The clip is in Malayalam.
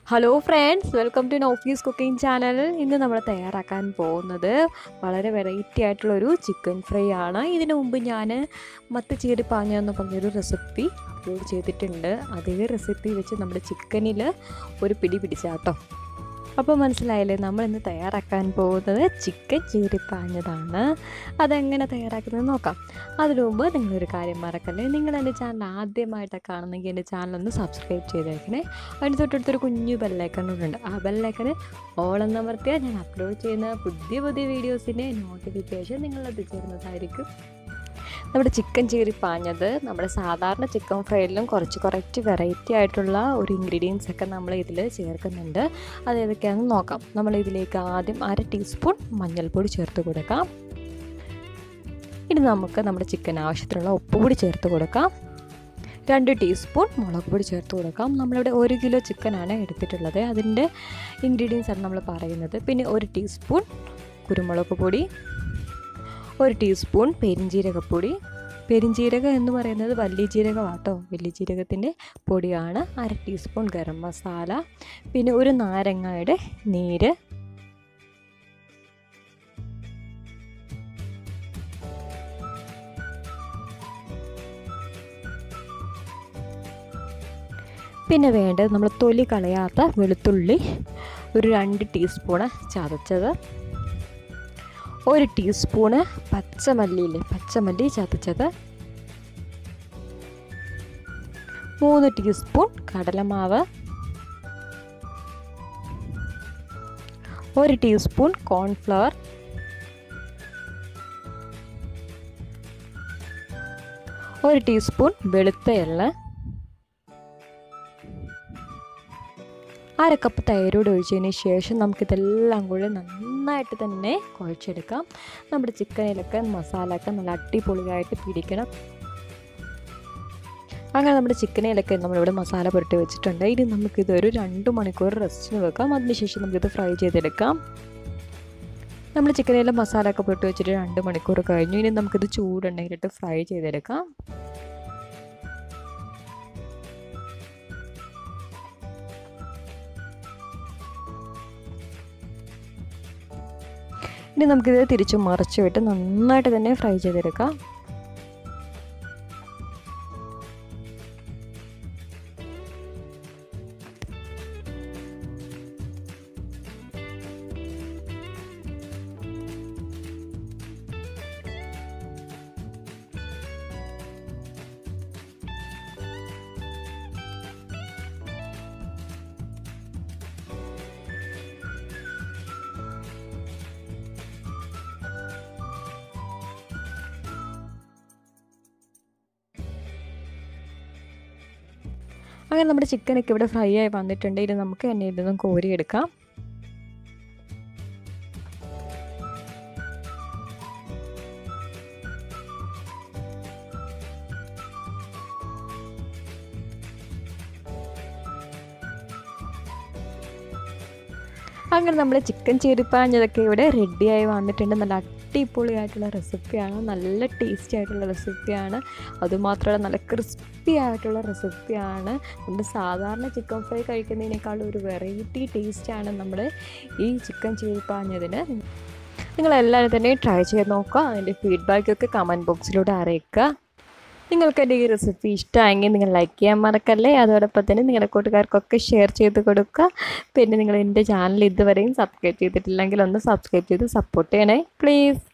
hello friends welcome to office cooking channel ഇന്ന് നമ്മൾ തയ്യാറാക്കാൻ പോകുന്നത് വളരെ വെറൈറ്റി ആയിട്ടുള്ളൊരു ചിക്കൻ ഫ്രൈ ആണ് ഇതിനു മുമ്പ് ഞാൻ മത്ത് ചീരി പാഞ്ഞ എന്ന് പറഞ്ഞൊരു റെസിപ്പി അപ്ലോഡ് ചെയ്തിട്ടുണ്ട് അതേ റെസിപ്പി വെച്ച് നമ്മുടെ ചിക്കനിൽ ഒരു പിടി പിടിച്ചാട്ടോ അപ്പോൾ മനസ്സിലായില്ലേ നമ്മൾ ഇന്ന് തയ്യാറാക്കാൻ പോകുന്നത് ചിക്കൻ ചീരിപ്പാഞ്ഞതാണ് അതെങ്ങനെ തയ്യാറാക്കുന്നത് നോക്കാം അതിനു മുമ്പ് നിങ്ങളൊരു കാര്യം മറക്കല്ലേ നിങ്ങൾ എൻ്റെ ചാനൽ ആദ്യമായിട്ടാണ് കാണുന്നെങ്കിൽ എൻ്റെ ചാനൽ ഒന്ന് സബ്സ്ക്രൈബ് ചെയ്തേക്കണേ അതിന് തൊട്ടടുത്തൊരു കുഞ്ഞു ബെല്ലൈക്കൺ ഉണ്ട് ആ ബെല്ലൈക്കണ് ഓളെന്നമർത്തിയാൽ ഞാൻ അപ്ലോഡ് ചെയ്യുന്ന പുതിയ പുതിയ വീഡിയോസിൻ്റെ നോട്ടിഫിക്കേഷൻ നിങ്ങൾ എത്തിച്ചേരുന്നതായിരിക്കും നമ്മുടെ ചിക്കൻ ചീറി പാഞ്ഞത് നമ്മുടെ സാധാരണ ചിക്കൻ ഫ്രൈയിലും കുറച്ച് കുറച്ച് വെറൈറ്റി ആയിട്ടുള്ള ഒരു ഇൻഗ്രീഡിയൻസ് ഒക്കെ നമ്മൾ ഇതിൽ ചേർക്കുന്നുണ്ട് അത് ഏതൊക്കെയാണെന്ന് നോക്കാം നമ്മൾ ഇതിലേക്ക് ആദ്യം അര ടീസ്പൂൺ മഞ്ഞൾപ്പൊടി ചേർത്ത് കൊടുക്കാം ഇനി നമുക്ക് നമ്മുടെ ചിക്കൻ ആവശ്യത്തിനുള്ള ഉപ്പ് കൂടി ചേർത്ത് കൊടുക്കാം രണ്ട് ടീസ്പൂൺ മുളക് പൊടി ചേർത്ത് കൊടുക്കാം നമ്മളിവിടെ ഒരു കിലോ ചിക്കനാണ് എടുത്തിട്ടുള്ളത് അതിൻ്റെ ഇൻഗ്രീഡിയൻസ് ആണ് നമ്മൾ പറയുന്നത് പിന്നെ ഒരു ടീസ്പൂൺ കുരുമുളക് പൊടി ഒരു ടീസ്പൂൺ പെരിഞ്ജീരകപ്പൊടി പെരിഞ്ജീരകം എന്ന് പറയുന്നത് വലിയ ജീരകമാട്ടോ വലിയ ജീരകത്തിൻ്റെ പൊടിയാണ് അര ടീസ്പൂൺ ഗരം മസാല പിന്നെ ഒരു നാരങ്ങയുടെ നീര് പിന്നെ വേണ്ടത് നമ്മൾ തൊലി കളയാത്ത വെളുത്തുള്ളി ഒരു രണ്ട് ടീസ്പൂണ് ചതച്ചത് ഒരു ടീസ്പൂണ് പച്ചമല്ലിയില്ലേ പച്ചമല്ലി ചതച്ചത് മൂന്ന് ടീസ്പൂൺ കടലമാവ് ഒരു ടീസ്പൂൺ കോൺഫ്ലവർ ഒരു ടീസ്പൂൺ വെളുത്ത എള്ള് അര കപ്പ് തൈരോട് ഒഴിച്ചതിന് ശേഷം നമുക്കിതെല്ലാം കൂടി നന്നായിട്ട് തന്നെ കുഴച്ചെടുക്കാം നമ്മുടെ ചിക്കനിലൊക്കെ മസാലയൊക്കെ നല്ല അടിപൊളിയായിട്ട് പിടിക്കണം അങ്ങനെ നമ്മുടെ ചിക്കനിലൊക്കെ നമ്മളിവിടെ മസാല പുരട്ടി വെച്ചിട്ടുണ്ട് ഇനി നമുക്കിതൊരു രണ്ട് മണിക്കൂർ റെസ്റ്റിന് വെക്കാം അതിനുശേഷം നമുക്കിത് ഫ്രൈ ചെയ്തെടുക്കാം നമ്മൾ ചിക്കനിലെ മസാല ഒക്കെ പുരട്ടി വെച്ചിട്ട് രണ്ട് മണിക്കൂർ കഴിഞ്ഞു ഇനി നമുക്കിത് ചൂടുണ്ടെങ്കിലിട്ട് ഫ്രൈ ചെയ്തെടുക്കാം ഇനി നമുക്കിത് തിരിച്ച് മറിച്ച് വിട്ട് നന്നായിട്ട് തന്നെ ഫ്രൈ ചെയ്തെടുക്കാം അങ്ങനെ നമ്മുടെ ചിക്കനൊക്കെ ഇവിടെ ഫ്രൈ ആയി വന്നിട്ടുണ്ട് ഇനി നമുക്ക് എണ്ണയിൽ നിന്നും കോരിയെടുക്കാം അങ്ങനെ നമ്മൾ ചിക്കൻ ചേരിപ്പാഞ്ഞതൊക്കെ ഇവിടെ റെഡിയായി വന്നിട്ടുണ്ട് നല്ല അടിപൊളിയായിട്ടുള്ള റെസിപ്പിയാണ് നല്ല ടേസ്റ്റി ആയിട്ടുള്ള റെസിപ്പിയാണ് അതുമാത്രമല്ല നല്ല ക്രിസ്പി ആയിട്ടുള്ള റെസിപ്പിയാണ് നമ്മൾ സാധാരണ ചിക്കൻ ഫ്രൈ കഴിക്കുന്നതിനേക്കാളും ഒരു വെറൈറ്റി ടേസ്റ്റാണ് നമ്മുടെ ഈ ചിക്കൻ ചേരിപ്പാഞ്ഞതിന് നിങ്ങളെല്ലാവരും തന്നെ ട്രൈ ചെയ്ത് നോക്കുക അതിൻ്റെ ഫീഡ്ബാക്കൊക്കെ കമൻറ്റ് ബോക്സിലൂടെ അറിയിക്കുക നിങ്ങൾക്ക് എൻ്റെ ഈ റെസിപ്പി ഇഷ്ടമായെങ്കിൽ നിങ്ങൾ ലൈക്ക് ചെയ്യാൻ മറക്കല്ലേ അതോടൊപ്പം തന്നെ നിങ്ങളുടെ കൂട്ടുകാർക്കൊക്കെ ഷെയർ ചെയ്ത് കൊടുക്കുക പിന്നെ നിങ്ങൾ എൻ്റെ ചാനൽ ഇതുവരെയും സബ്സ്ക്രൈബ് ചെയ്തിട്ടില്ലെങ്കിൽ ഒന്ന് സബ്സ്ക്രൈബ് ചെയ്ത് സപ്പോർട്ട് ചെയ്യണേ പ്ലീസ്